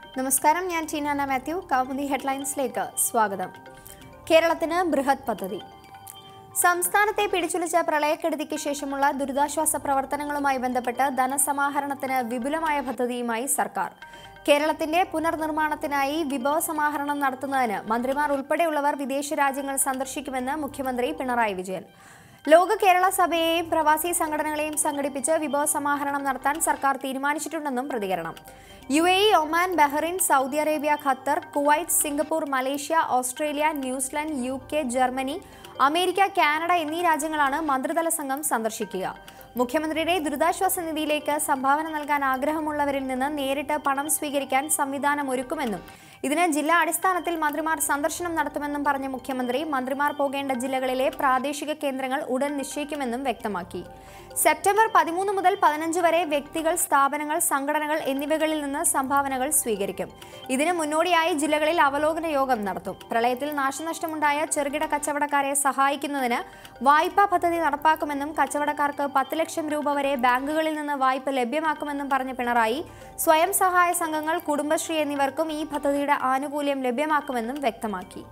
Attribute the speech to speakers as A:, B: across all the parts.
A: നമസ്കാരം ഞാൻ ടീനാന മാത്യു കൗമുദി ഹെഡ്ലൈൻസിലേക്ക് സ്വാഗതം കേരളത്തിന് ബൃഹത് പദ്ധതി സംസ്ഥാനത്തെ പിടിച്ചുലച്ച പ്രളയക്കെടുതിക്ക് ശേഷമുള്ള ദുരിതാശ്വാസ പ്രവർത്തനങ്ങളുമായി ബന്ധപ്പെട്ട് ധനസമാഹരണത്തിന് വിപുലമായ പദ്ധതിയുമായി സർക്കാർ കേരളത്തിന്റെ പുനർനിർമ്മാണത്തിനായി വിഭവ സമാഹരണം നടത്തുന്നതിന് മന്ത്രിമാർ ഉൾപ്പെടെയുള്ളവർ വിദേശ രാജ്യങ്ങൾ സന്ദർശിക്കുമെന്ന് മുഖ്യമന്ത്രി പിണറായി വിജയൻ ലോക കേരള സഭയെയും പ്രവാസി സംഘടനകളെയും സംഘടിപ്പിച്ച് വിഭവ സമാഹരണം നടത്താൻ സർക്കാർ തീരുമാനിച്ചിട്ടുണ്ടെന്നും പ്രതികരണം U A E Oman Bahrain Saudi Arabia Qatar Kuwait Singapore Malaysia Australia New Zealand U K Germany America Canada എന്നീ രാജ്യങ്ങളാണ് മന്ത്രിതല സംഘം സന്ദർശിക്കുക മുഖ്യമന്ത്രിയുടെ ദുരിതാശ്വാസ നിധിയിലേക്ക് സംഭാവന നൽകാൻ ആഗ്രഹമുള്ളവരിൽ നിന്ന് നേരിട്ട് പണം സ്വീകരിക്കാൻ സംവിധാനം ഒരുക്കുമെന്നും ഇതിന് ജില്ലാ അടിസ്ഥാനത്തിൽ മന്ത്രിമാർ സന്ദർശനം നടത്തുമെന്നും പറഞ്ഞ മുഖ്യമന്ത്രി മന്ത്രിമാർ പോകേണ്ട ജില്ലകളിലെ പ്രാദേശിക കേന്ദ്രങ്ങൾ ഉടൻ നിശ്ചയിക്കുമെന്നും വ്യക്തമാക്കി സെപ്റ്റംബർ പതിമൂന്ന് മുതൽ പതിനഞ്ച് വരെ വ്യക്തികൾ സ്ഥാപനങ്ങൾ സംഘടനകൾ എന്നിവകളിൽ നിന്ന് സംഭാവനകൾ സ്വീകരിക്കും ഇതിന് മുന്നോടിയായി ജില്ലകളിൽ അവലോകന യോഗം നടത്തും പ്രളയത്തിൽ നാശനഷ്ടമുണ്ടായ ചെറുകിട കച്ചവടക്കാരെ സഹായിക്കുന്നതിന് വായ്പാ പദ്ധതി നടപ്പാക്കുമെന്നും കച്ചവടക്കാർക്ക് പത്ത് ലക്ഷം രൂപ വരെ ബാങ്കുകളിൽ നിന്ന് വായ്പ ലഭ്യമാക്കുമെന്നും പറഞ്ഞ പിണറായി സ്വയം സഹായ സംഘങ്ങൾ കുടുംബശ്രീ എന്നിവർക്കും ഈ പദ്ധതിയുടെ ആനുകൂല്യം ലഭ്യമാക്കുമെന്നും വ്യക്തമാക്കി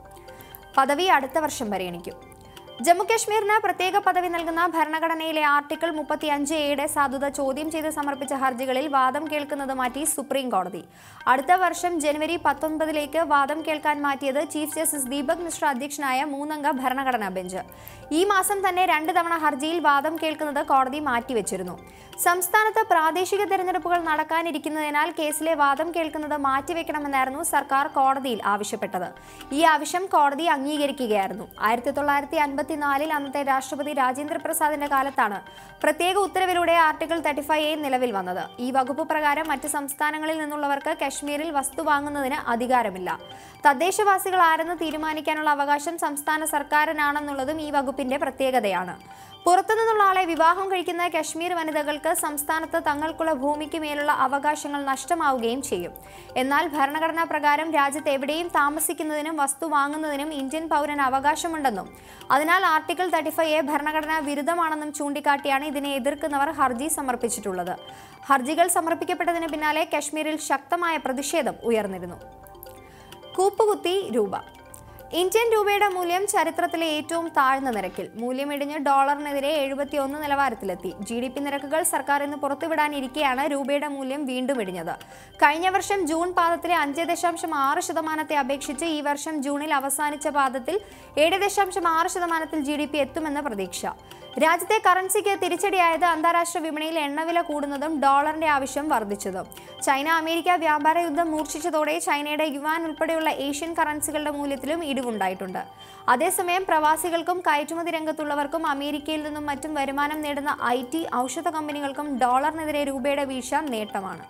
A: പദവി അടുത്ത വർഷം പരിഗണിക്കും ജമ്മുകശ്മീരിന് പ്രത്യേക പദവി നൽകുന്ന ഭരണഘടനയിലെ ആർട്ടിക്കിൾ മുപ്പത്തി അഞ്ച് എയുടെ സാധുത ചോദ്യം ചെയ്ത് സമർപ്പിച്ച ഹർജികളിൽ വാദം കേൾക്കുന്നത് മാറ്റി സുപ്രീം കോടതി അടുത്ത വർഷം ജനുവരി പത്തൊൻപതിലേക്ക് വാദം കേൾക്കാൻ മാറ്റിയത് ചീഫ് ജസ്റ്റിസ് ദീപക് മിശ്ര അധ്യക്ഷനായ മൂന്നംഗ ഭരണഘടനാ ബെഞ്ച് ഈ മാസം തന്നെ രണ്ട് തവണ ഹർജിയിൽ വാദം കേൾക്കുന്നത് കോടതി മാറ്റിവെച്ചിരുന്നു സംസ്ഥാനത്ത് പ്രാദേശിക തെരഞ്ഞെടുപ്പുകൾ നടക്കാനിരിക്കുന്നതിനാൽ കേസിലെ വാദം കേൾക്കുന്നത് മാറ്റിവെക്കണമെന്നായിരുന്നു സർക്കാർ കോടതിയിൽ ആവശ്യപ്പെട്ടത് ഈ ആവശ്യം കോടതി അംഗീകരിക്കുകയായിരുന്നു ആയിരത്തി തൊള്ളായിരത്തി അൻപത്തിനാലിൽ അന്നത്തെ രാഷ്ട്രപതി രാജേന്ദ്ര പ്രസാദിന്റെ കാലത്താണ് പ്രത്യേക ഉത്തരവിലൂടെ ആർട്ടിക്കിൾ തേർട്ടി ഫൈവ് എ നിലവിൽ വന്നത് ഈ വകുപ്പ് പ്രകാരം മറ്റ് സംസ്ഥാനങ്ങളിൽ നിന്നുള്ളവർക്ക് കശ്മീരിൽ വസ്തു വാങ്ങുന്നതിന് അധികാരമില്ല തദ്ദേശവാസികൾ ആരെന്ന് തീരുമാനിക്കാനുള്ള അവകാശം സംസ്ഥാന സർക്കാരിനാണെന്നുള്ളതും ഈ വകുപ്പിന്റെ പ്രത്യേകതയാണ് പുറത്തുനിന്നുള്ള ആളെ വിവാഹം കഴിക്കുന്ന കശ്മീർ വനിതകൾക്ക് സംസ്ഥാനത്ത് തങ്ങൾക്കുള്ള ഭൂമിക്ക് മേലുള്ള അവകാശങ്ങൾ നഷ്ടമാവുകയും ചെയ്യും എന്നാൽ ഭരണഘടനാ പ്രകാരം രാജ്യത്ത് എവിടെയും താമസിക്കുന്നതിനും വസ്തു വാങ്ങുന്നതിനും ഇന്ത്യൻ പൗരന് അവകാശമുണ്ടെന്നും അതിനാൽ ആർട്ടിക്കിൾ തേർട്ടി ഫൈവ് എ ഭരണഘടനാ വിരുദ്ധമാണെന്നും ചൂണ്ടിക്കാട്ടിയാണ് ഇതിനെ എതിർക്കുന്നവർ ഹർജി സമർപ്പിച്ചിട്ടുള്ളത് ഹർജികൾ സമർപ്പിക്കപ്പെട്ടതിന് പിന്നാലെ കശ്മീരിൽ ശക്തമായ പ്രതിഷേധം ഉയർന്നിരുന്നു കൂപ്പുകുത്തി രൂപ ഇന്ത്യൻ രൂപയുടെ മൂല്യം ചരിത്രത്തിലെ ഏറ്റവും താഴ്ന്ന നിരക്കിൽ മൂല്യമിടിഞ്ഞ് ഡോളറിനെതിരെ എഴുപത്തിയൊന്ന് നിലവാരത്തിലെത്തി ജി ഡി പി നിരക്കുകൾ സർക്കാർ ഇന്ന് പുറത്തുവിടാനിരിക്കെയാണ് രൂപയുടെ മൂല്യം വീണ്ടും ഇടിഞ്ഞത് കഴിഞ്ഞ വർഷം ജൂൺ പാദത്തിലെ അഞ്ച് ദശാംശം ആറ് ശതമാനത്തെ അപേക്ഷിച്ച് ഈ വർഷം ജൂണിൽ അവസാനിച്ച പാദത്തിൽ ഏഴ് ദശാംശം ആറ് ശതമാനത്തിൽ ജി ഡി പി എത്തുമെന്ന പ്രതീക്ഷ രാജ്യത്തെ കറൻസിക്ക് തിരിച്ചടിയായത് അന്താരാഷ്ട്ര വിപണിയിൽ എണ്ണവില കൂടുന്നതും ഡോളറിന്റെ ആവശ്യം വർദ്ധിച്ചതും ചൈന അമേരിക്ക വ്യാപാര യുദ്ധം മൂർച്ഛിച്ചതോടെ ചൈനയുടെ യുവാൻ ഉൾപ്പെടെയുള്ള ഏഷ്യൻ കറൻസികളുടെ മൂല്യത്തിലും ഇടിവുണ്ടായിട്ടുണ്ട് അതേസമയം പ്രവാസികൾക്കും കയറ്റുമതി രംഗത്തുള്ളവർക്കും അമേരിക്കയിൽ നിന്നും മറ്റും വരുമാനം നേടുന്ന ഐ ടി ഔഷധ കമ്പനികൾക്കും ഡോളറിനെതിരെ രൂപയുടെ വീഴ്ച നേട്ടമാണ്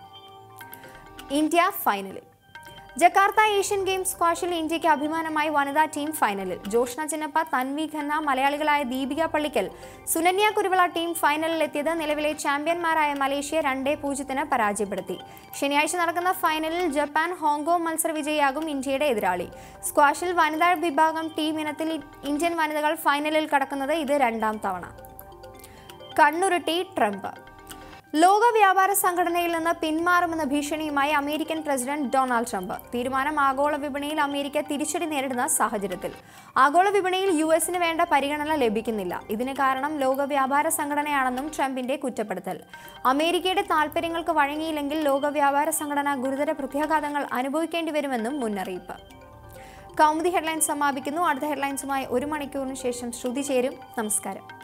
A: ഇന്ത്യ ഫൈനലിൽ ജക്കാർത്ത ഏഷ്യൻ ഗെയിംസ് സ്ക്വാഷിൽ ഇന്ത്യയ്ക്ക് അഭിമാനമായി വനിതാ ടീം ഫൈനലിൽ ജോഷ്ന ചിന്നപ്പ തൻവി ഖന്ന മലയാളികളായ ദീപിക പള്ളിക്കൽ സുനന്യ കുരുവിള ടീം ഫൈനലിൽ എത്തിയത് നിലവിലെ ചാമ്പ്യന്മാരായ മലേഷ്യ രണ്ടേ പൂജ്യത്തിന് പരാജയപ്പെടുത്തി ശനിയാഴ്ച നടക്കുന്ന ഫൈനലിൽ ജപ്പാൻ ഹോങ്കോങ് മത്സര വിജയിയാകും ഇന്ത്യയുടെ എതിരാളി സ്ക്വാഷിൽ വനിതാ വിഭാഗം ടീം ഇനത്തിൽ ഇന്ത്യൻ വനിതകൾ ഫൈനലിൽ കടക്കുന്നത് ഇത് രണ്ടാം തവണ കണ്ണുരുട്ടി ട്രംപ് ലോക വ്യാപാര സംഘടനയിൽ നിന്ന് പിന്മാറുമെന്ന ഭീഷണിയുമായി അമേരിക്കൻ പ്രസിഡന്റ് ഡൊണാൾഡ് ട്രംപ് തീരുമാനം ആഗോള വിപണിയിൽ അമേരിക്ക തിരിച്ചടി നേരിടുന്ന സാഹചര്യത്തിൽ ആഗോള വിപണിയിൽ യു എസിന് വേണ്ട പരിഗണന ലഭിക്കുന്നില്ല ഇതിന് കാരണം ലോക വ്യാപാര സംഘടനയാണെന്നും ട്രംപിന്റെ കുറ്റപ്പെടുത്തൽ അമേരിക്കയുടെ താൽപ്പര്യങ്ങൾക്ക് വഴങ്ങിയില്ലെങ്കിൽ ലോക വ്യാപാര സംഘടന ഗുരുതര പ്രത്യാഘാതങ്ങൾ അനുഭവിക്കേണ്ടി വരുമെന്നും മുന്നറിയിപ്പ് കൗമുദി ഹെഡ്ലൈൻസ് സമാപിക്കുന്നു അടുത്ത ഹെഡ്ലൈൻസുമായി ഒരു മണിക്കൂറിന് ശേഷം ശ്രുതി ചേരും നമസ്കാരം